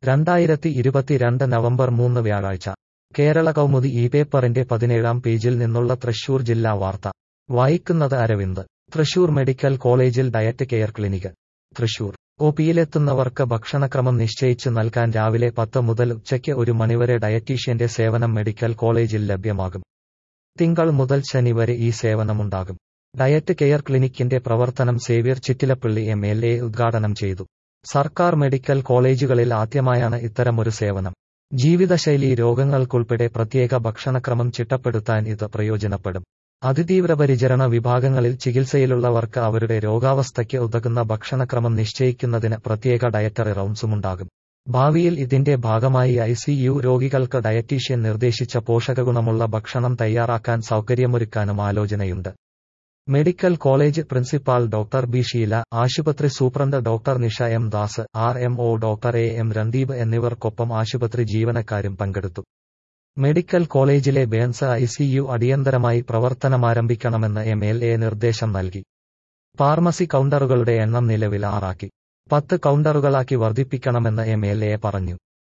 രണ്ടായിരത്തി ഇരുപത്തിരണ്ട് നവംബർ മൂന്ന് വ്യാഴാഴ്ച കേരള കൗമുദി ഈ പേപ്പറിന്റെ പതിനേഴാം പേജിൽ നിന്നുള്ള തൃശൂർ ജില്ലാ വാർത്ത വായിക്കുന്നത് അരവിന്ദ് തൃശൂർ മെഡിക്കൽ കോളേജിൽ diet care clinic Thrissur O പിയിലെത്തുന്നവർക്ക് ഭക്ഷണക്രമം നിശ്ചയിച്ച് നൽകാൻ രാവിലെ പത്ത് മുതൽ ഉച്ചയ്ക്ക് ഒരു മണിവരെ ഡയറ്റീഷ്യന്റെ സേവനം മെഡിക്കൽ കോളേജിൽ ലഭ്യമാകും തിങ്കൾ മുതൽ ശനി വരെ ഈ സേവനമുണ്ടാകും ഡയറ്റ് കെയർ ക്ലിനിക്കിന്റെ പ്രവർത്തനം Xavier Chittilappilly M L A ഉദ്ഘാടനം ചെയ്തു സർക്കാർ മെഡിക്കൽ കോളേജുകളിൽ ആദ്യമായാണ് ഇത്തരമൊരു സേവനം ജീവിതശൈലി രോഗങ്ങൾക്കുൾപ്പെടെ പ്രത്യേക ഭക്ഷണക്രമം ചിട്ടപ്പെടുത്താൻ ഇത് പ്രയോജനപ്പെടും അതിതീവ്ര പരിചരണ വിഭാഗങ്ങളിൽ ചികിത്സയിലുള്ളവർക്ക് അവരുടെ രോഗാവസ്ഥയ്ക്ക് ഉതകുന്ന ഭക്ഷണക്രമം നിശ്ചയിക്കുന്നതിന് പ്രത്യേക ഡയറ്ററി റൗണ്ട്സുമുണ്ടാകും ഭാവിയിൽ ഇതിന്റെ ഭാഗമായി ഐസിയു രോഗികൾക്ക് ഡയറ്റീഷ്യൻ നിർദ്ദേശിച്ച പോഷകഗുണമുള്ള ഭക്ഷണം തയ്യാറാക്കാൻ സൗകര്യമൊരുക്കാനും ആലോചനയുണ്ട് medical college principal doctor B Sheela ആശുപത്രി superintendent doctor Nisha M Das R M O doctor A M Randeep എന്നിവർക്കൊപ്പം ആശുപത്രി ജീവനക്കാരും പങ്കെടുത്തു മെഡിക്കൽ കോളേജിലെ ബേൺസ് ഐസിയു അടിയന്തരമായി പ്രവർത്തനമാരംഭിക്കണമെന്ന് എം എൽ എ നിർദ്ദേശം നൽകി ഫാർമസി കൗണ്ടറുകളുടെ എണ്ണം നിലവിൽ ആറാക്കി പത്ത് കൗണ്ടറുകളാക്കി വർദ്ധിപ്പിക്കണമെന്ന് എം എൽ എ പറഞ്ഞു